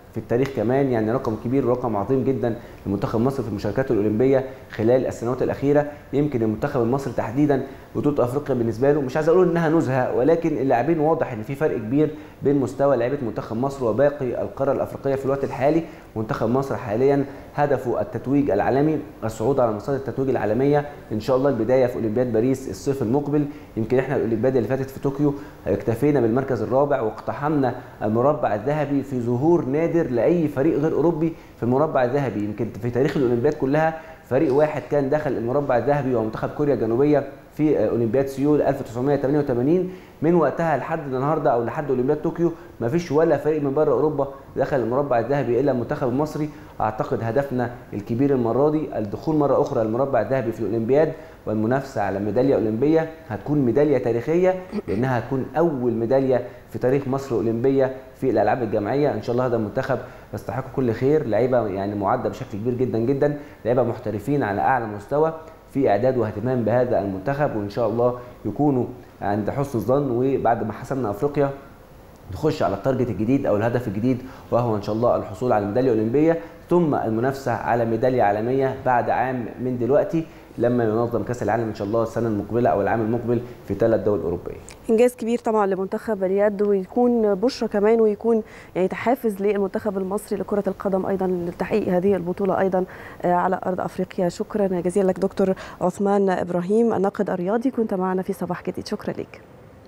في التاريخ كمان يعني رقم كبير ورقم عظيم جدا لمنتخب مصر في المشاركات الاولمبيه خلال السنوات الاخيره يمكن المنتخب المصري تحديدا بطوله افريقيا بالنسبه له مش عايز اقول انها نزهه ولكن اللاعبين واضح ان في فرق كبير بين مستوى لعيبه منتخب مصر وباقي القاره الافريقيه في الوقت الحالي منتخب مصر حاليا هدفه التتويج العالمي الصعود على مصادر التتويج العالميه ان شاء الله البدايه في اولمبياد باريس الصيف المقبل يمكن احنا الاولمبياد اللي فاتت في طوكيو اكتفينا بالمركز الرابع واقتحمنا المربع الذهبي في ظهور نادر لاي فريق غير اوروبي في المربع الذهبي يمكن في تاريخ الاولمبياد كلها فريق واحد كان دخل المربع الذهبي ومنتخب كوريا الجنوبيه في اولمبياد سيول 1988 من وقتها لحد النهارده او لحد اولمبياد طوكيو ما فيش ولا فريق من بره اوروبا دخل المربع الذهبي الا المنتخب المصري اعتقد هدفنا الكبير المره دي الدخول مره اخرى للمربع الذهبي في الاولمبياد والمنافسه على ميداليه اولمبيه هتكون ميداليه تاريخيه لانها هتكون اول ميداليه في تاريخ مصر اولمبيه في الالعاب الجماعيه ان شاء الله هذا المنتخب يستحق كل خير لعيبه يعني معده بشكل كبير جدا جدا لعيبه محترفين على اعلى مستوى في اعداد واهتمام بهذا المنتخب وان شاء الله يكونوا عند حسن الظن وبعد ما حسمنا افريقيا نخش على التارجت الجديد او الهدف الجديد وهو ان شاء الله الحصول على ميداليه اولمبيه ثم المنافسه على ميداليه عالميه بعد عام من دلوقتي لما ينظم كاس العالم ان شاء الله السنه المقبله او العام المقبل في ثلاث دول اوروبيه. انجاز كبير طبعا لمنتخب اليد ويكون بشرى كمان ويكون يعني تحافز للمنتخب المصري لكره القدم ايضا لتحقيق هذه البطوله ايضا على ارض افريقيا شكرا جزيلا لك دكتور عثمان ابراهيم الناقد الرياضي كنت معنا في صباح جديد شكرا لك.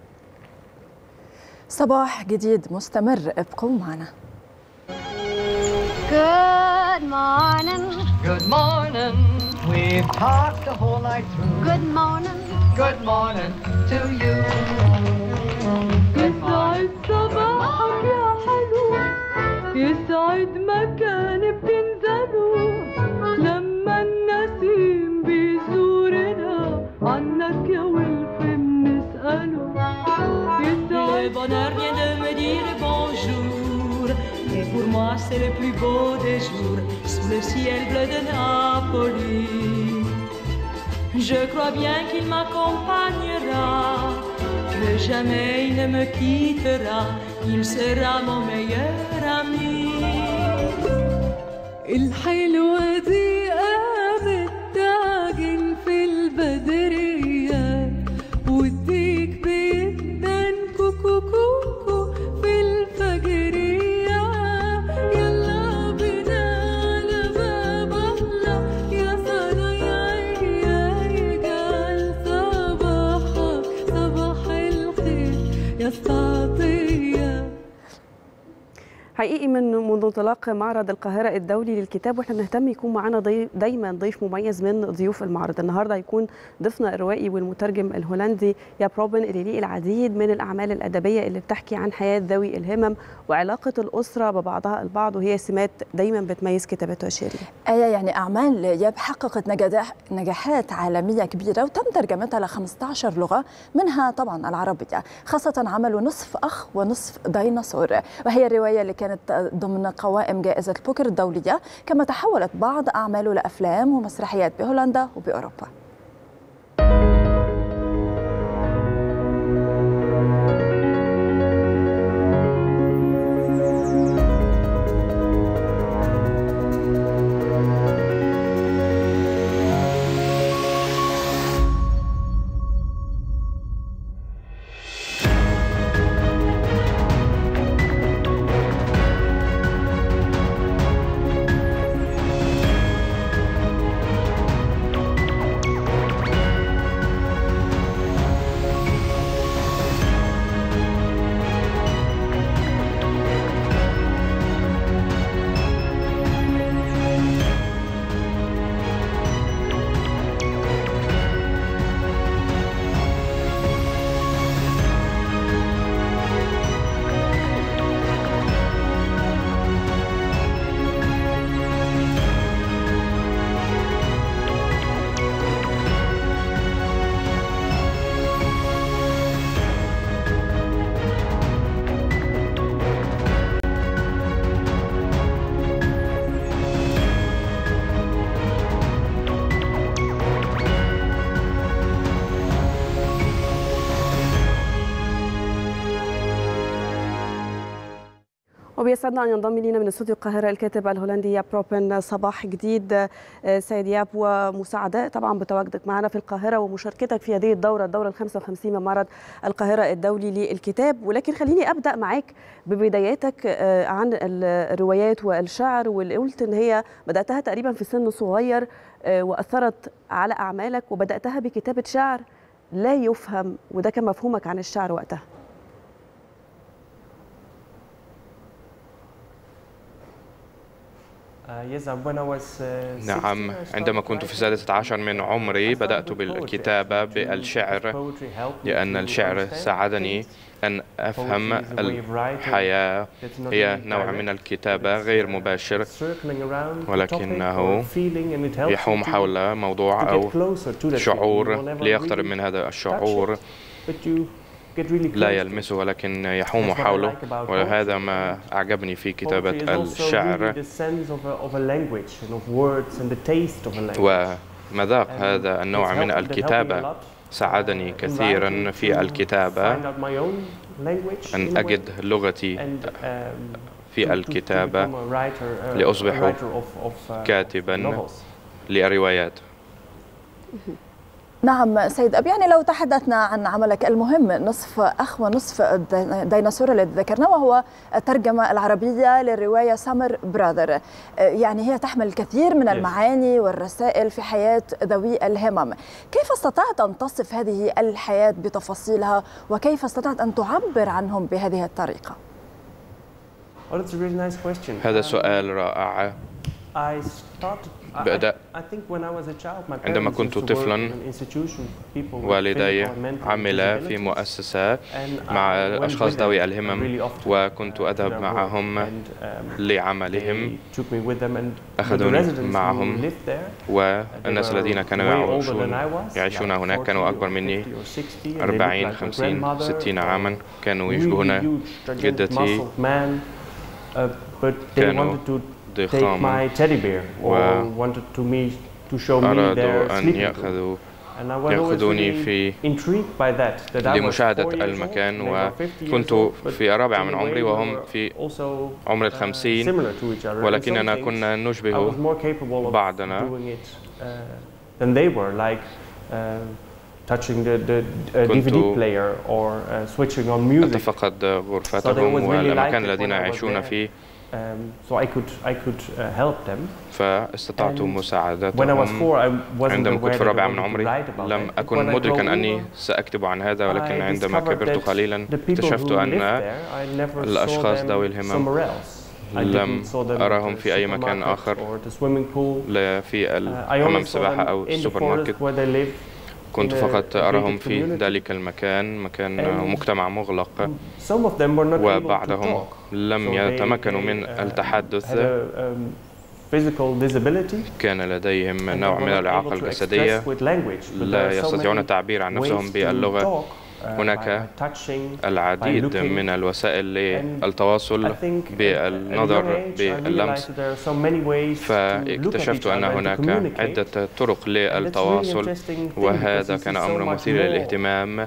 صباح جديد مستمر ابقوا معنا. Good morning. Good morning. We've talked the whole night through. Good morning. Good morning to you. Good morning. يسعد صباحك يا حلو يسعد مكان بتنزله لما النسيم بيزورنا عنك يا ولف بنسأله Le bonheur vient de me dire bonjour. Et pour moi, c'est le plus beau des jours sous le ciel bleu de Napoli. Je crois bien qu'il m'accompagnera, que jamais il ne me quittera. Il sera mon meilleur ami. الحلوة دي قامت تعجن في البدرية وديك بيدن كوكو كوكو في الفجرية يلا بينا على باب الله يا صنايعي يجعل صباحك صباح الخير يا استعطية حقيقي من منذ انطلاق معرض القاهرة الدولي للكتاب واحنا بنهتم يكون معانا ضيف دايما ضيف مميز من ضيوف المعرض النهارده هيكون ضيفنا الروائي والمترجم الهولندي ياب روبن اللي ليه العديد من الاعمال الادبيه اللي بتحكي عن حياه ذوي الهمم وعلاقه الاسره ببعضها البعض وهي سمات دايما بتميز كتابته الشعريه. آية يعني أعمال ياب حققت نجاح نجاحات عالمية كبيرة وتم ترجمتها ل 15 لغة منها طبعا العربية خاصة عمل نصف أخ ونصف ديناصور وهي الرواية اللي كانت ضمن قوائم جائزة البوكر الدولية كما تحولت بعض أعماله لأفلام ومسرحيات بهولندا وبأوروبا ويسعدنا ان ينضم الينا من استوديو القاهره الكاتب الهولندي ياب روبن صباح جديد سيد ياب ومساعدة طبعا بتواجدك معنا في القاهره ومشاركتك في هذه الدوره الدوره ال 55 من معرض القاهره الدولي للكتاب ولكن خليني ابدا معاك ببداياتك عن الروايات والشعر واللي قلت ان هي بداتها تقريبا في سن صغير واثرت على اعمالك وبداتها بكتابه شعر لا يفهم وده كان مفهومك عن الشعر وقتها نعم عندما كنت في السادسة عشر من عمري بدأت بالكتابة بالشعر لأن الشعر ساعدني أن أفهم الحياة هي نوع من الكتابة غير مباشر ولكنه يحوم حول موضوع أو شعور ليقترب من هذا الشعور لا يلمسه ولكن يحوم حوله وهذا ما أعجبني في كتابة الشعر ومذاق هذا النوع من الكتابة ساعدني كثيرا في الكتابة أن أجد لغتي في الكتابة لأصبح كاتبا للروايات نعم سيد أب يعني لو تحدثنا عن عملك المهم نصف أخ ونصف ديناصور الذي ذكرناه وهو الترجمة العربية للرواية سامر براذر يعني هي تحمل الكثير من المعاني والرسائل في حياة ذوي الهمم كيف استطعت أن تصف هذه الحياة بتفاصيلها وكيف استطعت أن تعبر عنهم بهذه الطريقة؟ هذا سؤال رائع بدأ عندما كنت طفلا والدي عملا في مؤسسة مع أشخاص ذوي الهمم وكنت أذهب معهم لعملهم أخذوني معهم والناس الذين كانوا يعيشون يعيشون هناك كانوا أكبر مني 40 50 60 عاما كانوا يشبهون جدتي كانوا ضخام وأرادوا أن يأخذوا يأخذوني في لمشاهدة المكان وكنت في الرابعة من عمري وهم في عمر الخمسين ولكننا كنا نشبه بعضنا كنت أتفقد غرفتهم والمكان الذين يعيشون فيه so I could I could uh, help them. فاستطعت مساعدتهم عندما كنت في الرابعة من عمري لم أكن مدركا أني سأكتب عن هذا ولكن عندما كبرت قليلا اكتشفت أن الأشخاص ذوي الهمم لم أراهم في أي مكان آخر لا في حمام السباحة أو السوبر ماركت كنت فقط أراهم في ذلك المكان مكان مجتمع مغلق وبعضهم لم يتمكنوا من التحدث كان لديهم نوع من الإعاقة الجسدية لا يستطيعون التعبير عن نفسهم باللغة هناك العديد من الوسائل للتواصل بالنظر باللمس فاكتشفت أن هناك عدة طرق للتواصل وهذا كان أمر مثير للاهتمام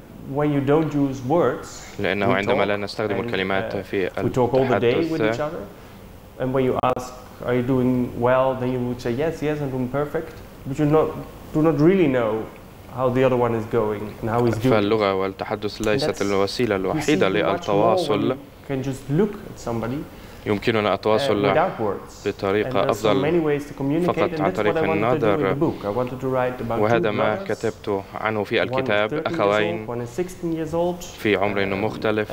لأنه عندما لا نستخدم الكلمات في التحدث And when you ask, are you doing well? Then you would say, yes, yes, I'm doing perfect. But you not, do not really know how the other one is going and how he's doing. فاللغة والتحدث ليست الوسيلة الوحيدة للتواصل. Can just look at somebody يمكننا التواصل بطريقة أفضل فقط عن طريق النظر وهذا ما كتبت عنه في الكتاب أخوين في عمر مختلف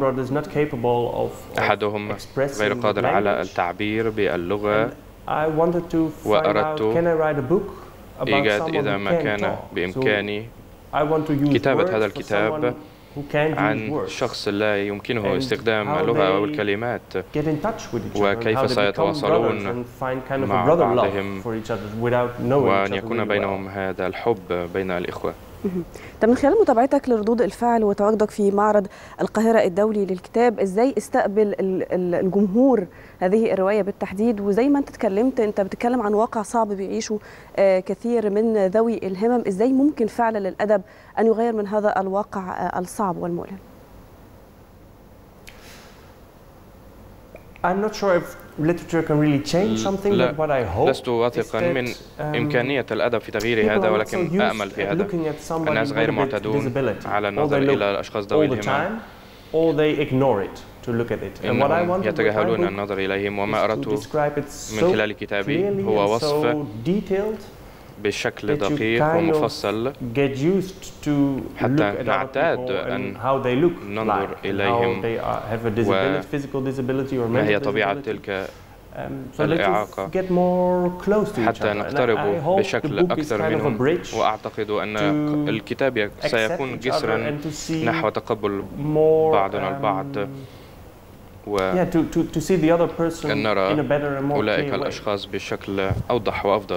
أحدهم غير قادر على التعبير باللغة وأردت إيجاد إذا ما كان بإمكاني كتابة هذا الكتاب عن شخص لا يمكنه استخدام اللغة أو الكلمات وكيف سيتواصلون مع بعضهم وأن يكون بينهم هذا الحب بين الإخوة طب من خلال متابعتك لردود الفعل وتواجدك في معرض القاهرة الدولي للكتاب ازاي استقبل الجمهور هذه الرواية بالتحديد وزي ما انت اتكلمت انت بتتكلم عن واقع صعب بيعيشه كثير من ذوي الهمم ازاي ممكن فعلا للأدب أن يغير من هذا الواقع الصعب والمؤلم I'm not sure if literature can really change something, لا but what I hope لست واثقا is that, من um, إمكانية الأدب في تغيير people هذا are not ولكن so used أأمل في at هذا looking at somebody الناس with غير a bit معتادون disability. على Or النظر they look إلى الأشخاص ذوي all the الهمم time, or they ignore it to look at it. And what I إنهم want to do with my يتجاهلون book النظر إليهم وما is to أردت describe it من so خلال كتابي clearly هو and وصف so detailed بشكل that you دقيق kind of ومفصل get used to look حتى at other نعتاد people أن and how they look ننظر like and إليهم how they are, have a disability, physical disability or ما هي mental طبيعة disability. تلك Um, so let's الإعاقة get more close to each حتى other. And I- I نقترب hope the بشكل book is أكثر kind of a منهم bridge وأعتقد أن to الكتاب accept سيكون each other جسرا and to see نحو تقبل more, بعضنا البعض yeah, to, to, to see the other person أن نرى in a better and more أولئك clear way. الأشخاص بشكل أوضح وأفضل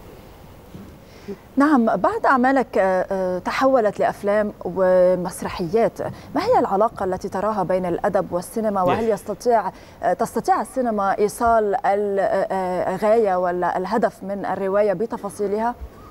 نعم بعد أعمالك آه، آه، تحولت لأفلام ومسرحيات ما هي العلاقة التي تراها بين الأدب والسينما وهل يستطيع آه، تستطيع السينما إيصال الغاية ولا الهدف من الرواية بتفاصيلها؟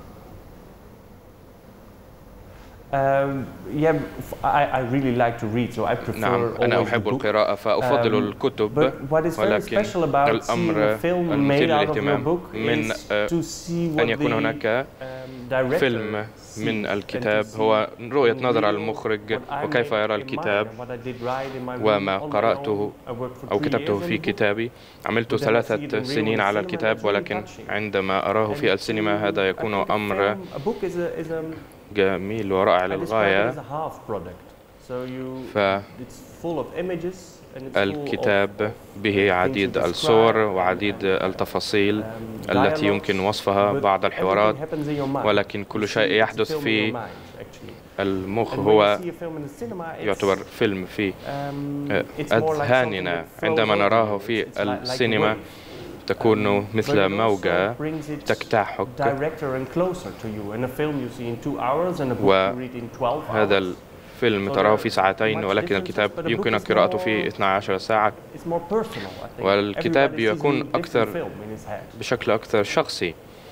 Um, yeah, f- I, I really like to read, so I prefer نعم أنا always the أحب book. القراءة فأفضل Um, الكتب but what is very ولكن special about seeing الأمر a film المثير made out of your للاهتمام book من is آه، to see what أن يكون the, هناك um, director فيلم sees من and to الكتاب see هو رؤية in نظر real المخرج what I وكيف made يرى in الكتاب mine and what I did right in my room وما on my قرأته own. I worked for أو three كتبته years on في the book. كتابي عملت But then I see it in ثلاثة real سنين in على cinema, الكتاب that's really ولكن touching. عندما أراه And في السينما to- هذا I يكون think a أمر film- a book is a, is a جميل ورائع I describe it للغاية as a half product. So you, ف it's full of images and it's full of, الكتاب به things عديد to describe الصور and- وعديد التفاصيل um, التي dialogues, يمكن وصفها but بعض everything الحوارات happens in your mind. ولكن You كل see, شيء it's a يحدث film in في your mind, actually. المخ And when هو you see a film in the cinema, it's- يعتبر فيلم في um, it's more like أذهاننا something that عندما flows نراه over you. في It's like- like a السينما wave. تكون Um, but مثل it also موجة brings it تكتاحك director and closer to you. In a film you see in two hours and a book و- you read in 12 هذا hours. الفيلم تراه في ساعتين ولكن الكتاب يمكنك قراءته في 12 ساعة It's more personal, I think. والكتاب Everybody sees يكون a different أكثر film in his head. بشكل أكثر شخصي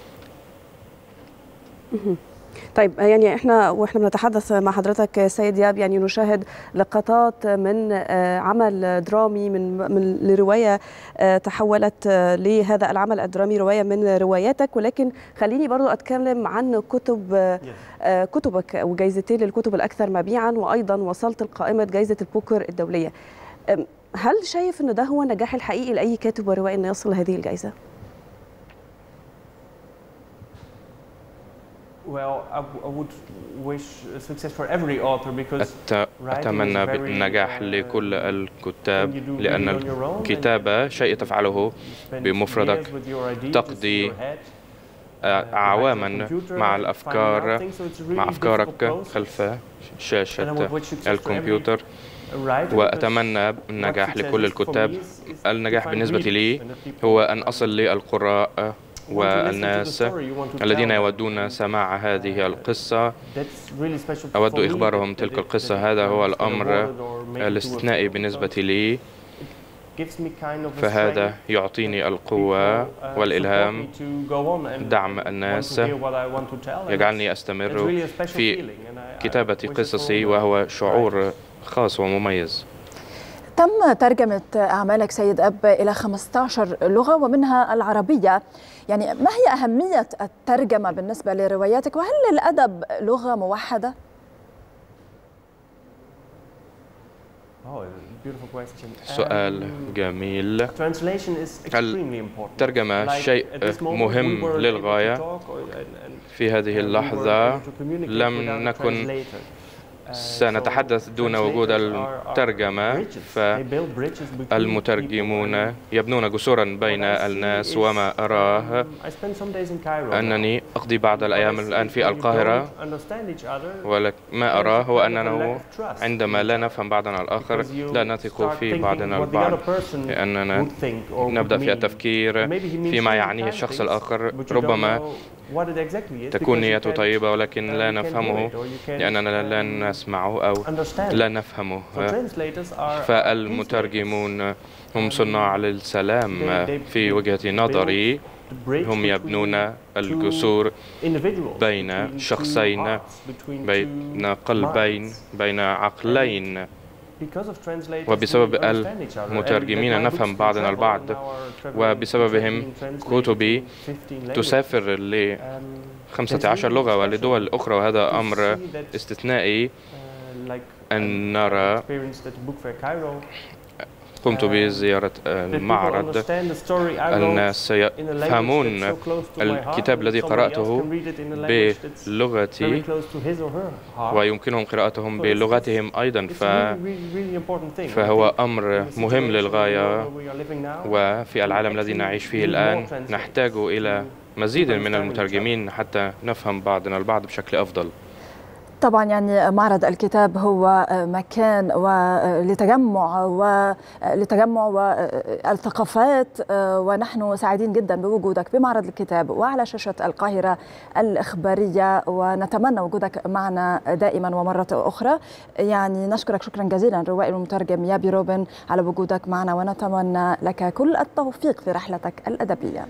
مهم. طيب يعني احنا واحنا بنتحدث مع حضرتك سيد دياب يعني نشاهد لقطات من آه، عمل درامي من من لروايه آه، تحولت آه، لهذا العمل الدرامي روايه من رواياتك ولكن خليني برضو اتكلم عن كتب آه، آه، كتبك وجائزتين للكتب الاكثر مبيعا وايضا وصلت لقائمه جائزه البوكر الدوليه أم، هل شايف ان ده هو النجاح الحقيقي لاي كاتب وروائي انه يصل لهذه الجائزه؟ Well, I, w- I would wish success for every author because أت- writing is أتمنى very, بالنجاح uh, لكل الكتاب when you do لأن reading on your own, الكتابة شيء تفعله spend بمفردك years with your ideas, تقضي with your head, أعواما computer, مع finding الأفكار out things, so it's a really مع difficult أفكارك process. خلف And I شاشة would wish success for every الكمبيوتر writer because وأتمنى النجاح what success لكل is for الكتاب me is- is to النجاح find بالنسبة readers لي and the people هو أن أصل للقراء to listen to the والناس story you want to الذين tell. يودون سماع هذه القصة That's really special أود for me إخبارهم that- تلك that it- القصة that it هذا هو becomes kind of الأمر worded or made into a الاستثنائي film. بالنسبة So لي it gives me kind of a فهذا strength. يعطيني القوة People, uh, والإلهام support me to go on and دعم want الناس to hear what I want to tell, and يجعلني it's- أستمر it's really a special في feeling, and I- I كتابة wish it for قصصي all the وهو شعور خاص ومميز تم ترجمة أعمالك سيد أب إلى 15 لغة ومنها العربية يعني ما هي أهمية الترجمة بالنسبة لرواياتك وهل الأدب لغة موحدة؟ Oh, beautiful question. سؤال Um, جميل Translation is extremely important. الترجمة Like, شيء at this moment, مهم we were able to للغاية talk or- and- and- في هذه and we were اللحظة able to communicate لم without a نكن translator. Uh, سنتحدث دون وجود الترجمة فالمترجمون يبنون جسورا بين الناس وما أراه I spend some days in Cairo. أنني أقضي بعض الأيام الآن في القاهرة understand each other ولك ما أراه هو أننا عندما لا نفهم بعضنا الآخر لا نثق في بعضنا البعض لأننا نبدأ في التفكير فيما يعنيه الشخص الآخر ربما تكون نيته طيبة ولكن لا نفهمه لأننا لا نسمعه أو لا نفهمه فالمترجمون هم صناع للسلام في وجهة نظري هم يبنون الجسور بين شخصين بين قلبين بين عقلين وبسبب المترجمين نفهم بعضنا البعض وبسببهم كتبي تسافر ل 15 لغة ولدول أخرى وهذا أمر استثنائي أن نرى قمت بزيارة المعرض الناس يفهمون الكتاب الذي قرأته بلغتي ويمكنهم قراءتهم بلغتهم أيضا فهو أمر مهم للغاية وفي العالم الذي نعيش فيه الآن نحتاج إلى مزيد من المترجمين حتى نفهم بعضنا البعض بشكل أفضل طبعا يعني معرض الكتاب هو مكان لتجمع ولتجمع الثقافات ونحن سعيدين جدا بوجودك بمعرض الكتاب وعلى شاشه القاهره الاخباريه ونتمنى وجودك معنا دائما ومره اخرى يعني نشكرك شكرا جزيلا روائي المترجم يابي روبن على وجودك معنا ونتمنى لك كل التوفيق في رحلتك الادبيه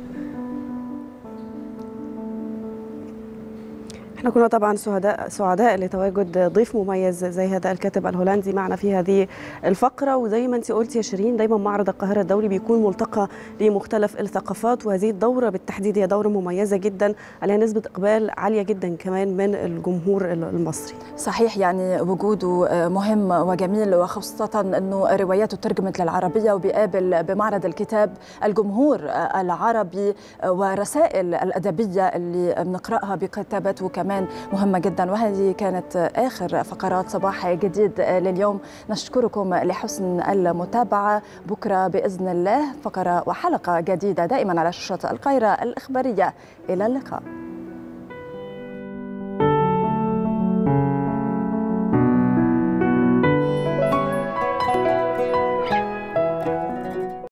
احنا كنا طبعا سعداء سعداء لتواجد ضيف مميز زي هذا الكاتب الهولندي معنا في هذه الفقره وزي ما انت قلتي يا شيرين دايما معرض القاهره الدولي بيكون ملتقى لمختلف الثقافات وهذه الدوره بالتحديد هي دوره مميزه جدا عليها نسبه اقبال عاليه جدا كمان من الجمهور المصري. صحيح يعني وجوده مهم وجميل وخاصه انه رواياته ترجمت للعربيه وبيقابل بمعرض الكتاب الجمهور العربي ورسائل الادبيه اللي بنقراها بكتاباته كمان كمان مهمة جدا وهذه كانت آخر فقرات صباح جديد لليوم نشكركم لحسن المتابعة بكرة بإذن الله فقرة وحلقة جديدة دائما على شاشة القاهرة الإخبارية إلى اللقاء